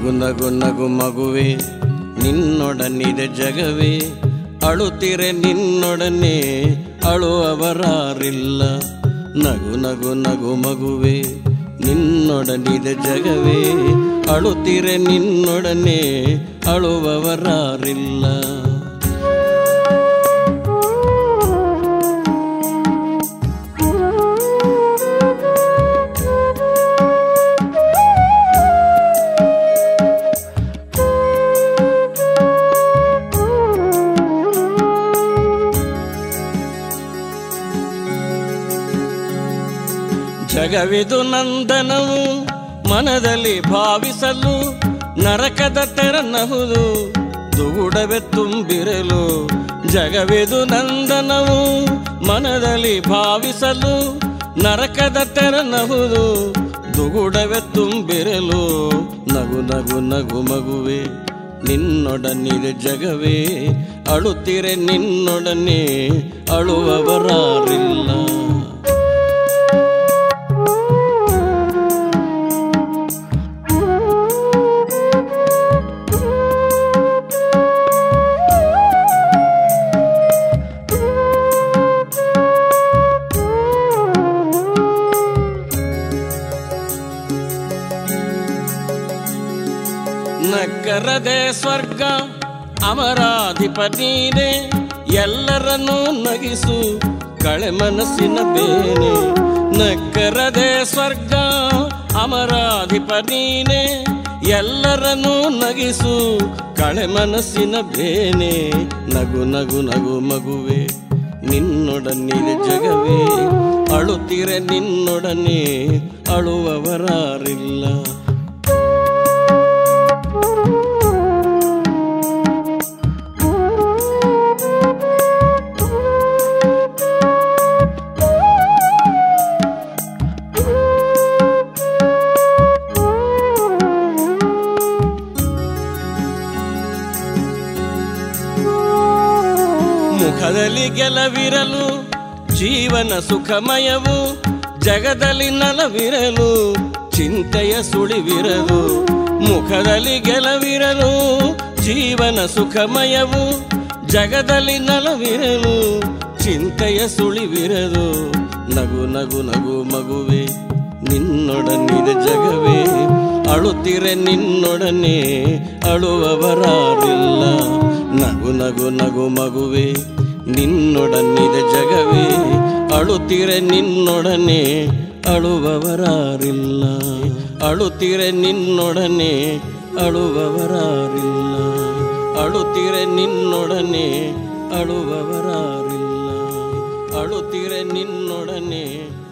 ನಗು ನಗು ನಗು ಮಗುವೆ ನಿನ್ನೊಡನಿದೆ ಜಗವೇ ಅಳುತ್ತಿರೆ ನಿನ್ನೊಡನೆ ಅಳುವವರಾರಿಲ್ಲ ನಗು ನಗು ನಗು ಮಗುವೆ ನಿನ್ನೊಡನಿದೆ ಜಗವೇ ಅಳುತ್ತಿರೆ ನಿನ್ನೊಡನೆ ಅಳುವವರಾರಿಲ್ಲ ಜಗವಿದು ನಂದನವು ಮನದಲ್ಲಿ ಭಾವಿಸಲು ನರಕದ ತೆರನಹುದು ದುಗುಡವೆ ತುಂಬಿರಲು ಜಗವಿದು ನಂದನವು ಮನದಲ್ಲಿ ಭಾವಿಸಲು ನರಕದ ತೆರನಹುದು ದುಗುಡವೆ ತುಂಬಿರಲು ನಗು ನಗು ನಗು ಮಗುವೆ ನಿನ್ನೊಡನಿದೆ ಜಗವೇ ಅಳುತ್ತಿರೆ ನಿನ್ನೊಡನೆ ಅಳುವವರಾರಿಲ್ಲ ನಕ್ಕರದೆ ಸ್ವರ್ಗ ಅಮರಾಧಿಪ ನೀನೆ ಎಲ್ಲರನ್ನೂ ನಗಿಸು ಕಳೆ ಮನಸ್ಸಿನ ಬೇನೆ ನಕ್ಕರದೆ ಸ್ವರ್ಗ ಅಮರಾಧಿಪ ನೀನೆ ಎಲ್ಲರನ್ನೂ ನಗಿಸು ಕಳೆ ಮನಸ್ಸಿನ ಬೇನೆ ನಗು ನಗು ನಗು ಮಗುವೆ ನಿನ್ನೊಡನಿದೆ ಜಗವೇ ಅಳುತ್ತಿರೆ ನಿನ್ನೊಡನೆ ಅಳುವವರಾರಿಲ್ಲ ಮುಖದಲ್ಲಿ ಗೆಲವಿರಲು ಜೀವನ ಸುಖಮಯವು ಜಗದಲ್ಲಿ ನಲವಿರಲು ಚಿಂತೆಯ ಸುಳಿವಿರಲು ಮುಖದಲ್ಲಿ ಗೆಲವಿರಲು ಜೀವನ ಸುಖಮಯವು ಜಗದಲ್ಲಿ ನಲವಿರಲು ಚಿಂತೆಯ ಸುಳಿವಿರಲು ನಗು ನಗು ನಗು ಮಗುವೆ ನಿನ್ನೊಡನಿದೆ ಜಗವೇ ಅಳುತ್ತಿರೆ ನಿನ್ನೊಡನೆ ಅಳುವವರಾರಿಲ್ಲ ನಗು ನಗು ನಗು ಮಗುವೆ ನಿನ್ನೊಡನಿದೆ ಜಗವೇ ಅಳುತ್ತಿರೆ ನಿನ್ನೊಡನೆ ಅಳುವವರಾರಿಲ್ಲ ಅಳುತ್ತಿರೆ ನಿನ್ನೊಡನೆ ಅಳುವವರಾರಿಲ್ಲ ಅಳುತ್ತಿರೆ ನಿನ್ನೊಡನೆ ಅಳುವವರಾರಿಲ್ಲ ಅಳುತ್ತಿರೆ ನಿನ್ನೊಡನೆ